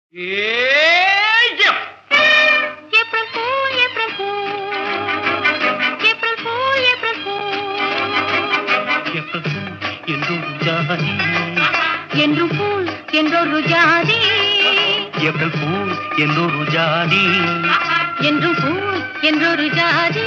AM April Fool, April Fool. April Fool, April Fool. எப்பவும் என்றொரு ஜாதி என்றும் பூல் என்றொரு ஜாதி ஏப்ரல் பூல் என்றொரு ஜாதி என்றும் பூல் என்றொரு ஜாதி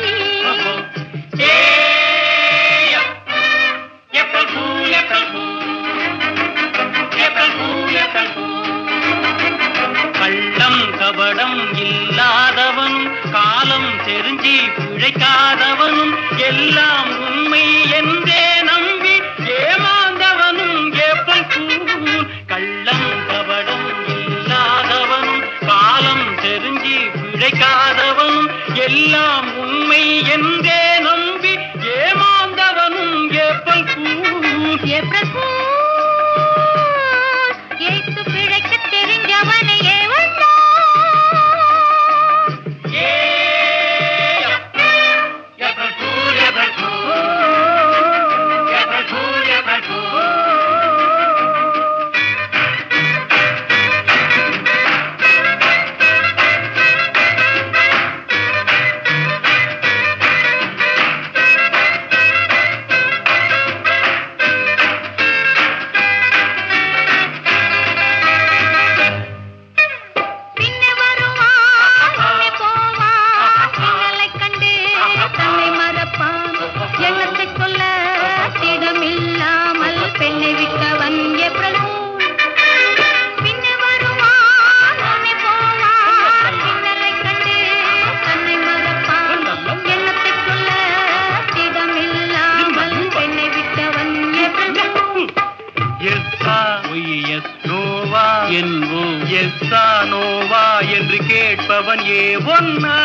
April fool April fool April fool April fool கள்ளம் கபடம் இல்லாதவனும் காலம் தெரிஞ்சி பிழைக்காதவனும் எல்லாம் உண்மை என்றே நம்பி ஏமாந்தவனும் ஏப்ரல் பூல் கள்ளம் கபடம் இல்லாதவனும் காலம் தெரிஞ்சி பிழைக்காதவனும் எல்லாம் உண்மை என்றே நம்பி ஏமாந்தவனும் ஏப்ரல் பூல் ஏப்ரல் பூல் ஏய்த்து பிழைக்கத் தெரிஞ்சவனை ஏவண்டா April fool April fool April fool April fool பின்னே வருவான் முன்னே போவான் மின்னலைக் கண்டு தன்னை மறப்பான் எண்ணத்தைச் சொல்ல திடமில்லாமல் பெண்ணை விட்டவன் ஏப்ரல் பூல் பின்னே வருவான் முன்னே போவான் மின்னலைக் கண்டு தன்னை மறப்பான் எண்ணத்தைச் சொல்ல திடமில்லாமல் பெண்ணை விட்டவன் ஏப்ரல் பூல் எஸ்ஸா எஸ் நோவா என்போம் எஸ்ஸா நோவா என்று கேட்பவன் ஏ ஒன்னா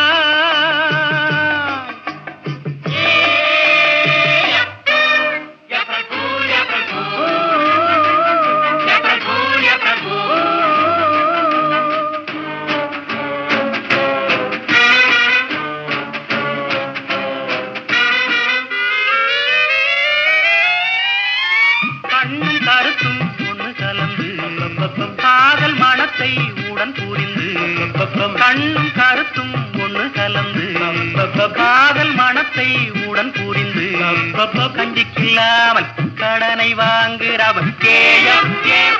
கண்ணும் கருத்தும் ஒண்ணு கலந்து காதல் மனத்தை உடன் புரிந்து கண்ணும் கருத்தும் ஒண்ணு கலந்து காதல் மனத்தை உடன் புரிந்து கஞ்சிக்கில்லாமல் கடனை வாங்குறவன் கேயம்